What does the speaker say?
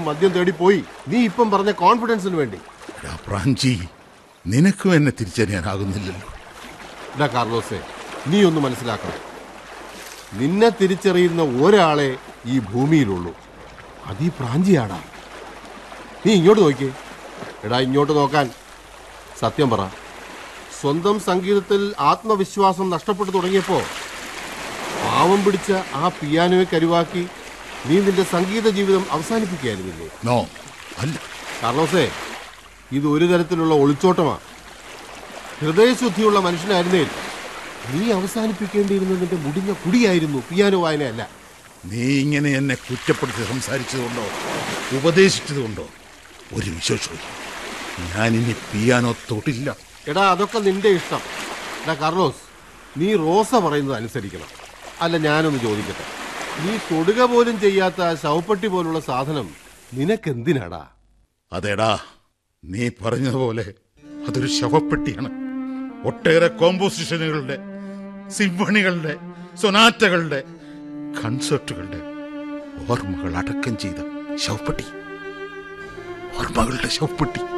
മദ്യം തേടി പോയി നീ ഇപ്പം പറഞ്ഞ കോൺഫിഡൻസിന് വേണ്ടി എടാ പ്രാഞ്ചി നിനക്കും എന്നെ തിരിച്ചറിയാനാകുന്നില്ലല്ലോ എടാ കാർലോസേ നീ ഒന്ന് മനസ്സിലാക്കണം നിന്നെ തിരിച്ചറിയുന്ന ഒരാളെ ഈ ഭൂമിയിലുള്ളൂ അത് ഈ പ്രാഞ്ചിയാടാ നീ ഇങ്ങോട്ട് നോക്കിയേ എടാ ഇങ്ങോട്ട് നോക്കാൻ സത്യം പറ സ്വന്തം സംഗീതത്തിൽ ആത്മവിശ്വാസം നഷ്ടപ്പെട്ടു തുടങ്ങിയപ്പോ പാവം പിടിച്ച ആ പിയാനോയെ കരുവാക്കി നീ നിന്റെ സംഗീത ജീവിതം അവസാനിപ്പിക്കുകയായിരുന്നില്ലേ നോ അല്ല കാർലോസേ ഇത് ഒരു തരത്തിലുള്ള ഒളിച്ചോട്ടമാണ് ഹൃദയശുദ്ധിയുള്ള മനുഷ്യനായിരുന്നേ നീ അവസാനിപ്പിക്കേണ്ടിയിരുന്നത് നിന്റെ മുടിഞ്ഞ കുടിയായിരുന്നു പിയാനോ വായനയല്ല നീ ഇങ്ങനെ എന്നെ കുറ്റപ്പെടുത്തി സംസാരിച്ചതുകൊണ്ടോ ഉപദേശിച്ചതുകൊണ്ടോ ഒരു വിശേഷവും ഞാനിനി പിയാനോ തൊട്ടില്ല എടാ അതൊക്കെ നിന്റെ ഇഷ്ടം എടാ കാർലോസ് നീ റോസ പറയുന്നത് അനുസരിക്കണം അല്ല ഞാനൊന്ന് ചോദിക്കട്ടെ നീ തൊടുക പോലും ചെയ്യാത്ത ആ ശവപ്പെട്ടി പോലുള്ള സാധനം നിനക്കെന്തിനാടാ അതേടാ നീ പറഞ്ഞതുപോലെ അതൊരു ശവപ്പെട്ടിയാണ് ഒട്ടേറെ കോമ്പോസിഷനുകളുടെ സിംഫണികളുടെ സൊനാറ്റകളുടെ കൺസേർട്ടുകളുടെ ഓർമ്മകൾ അടക്കം ചെയ്ത ശവപ്പെട്ടി ഓർമ്മകളുടെ ശവപ്പെട്ടി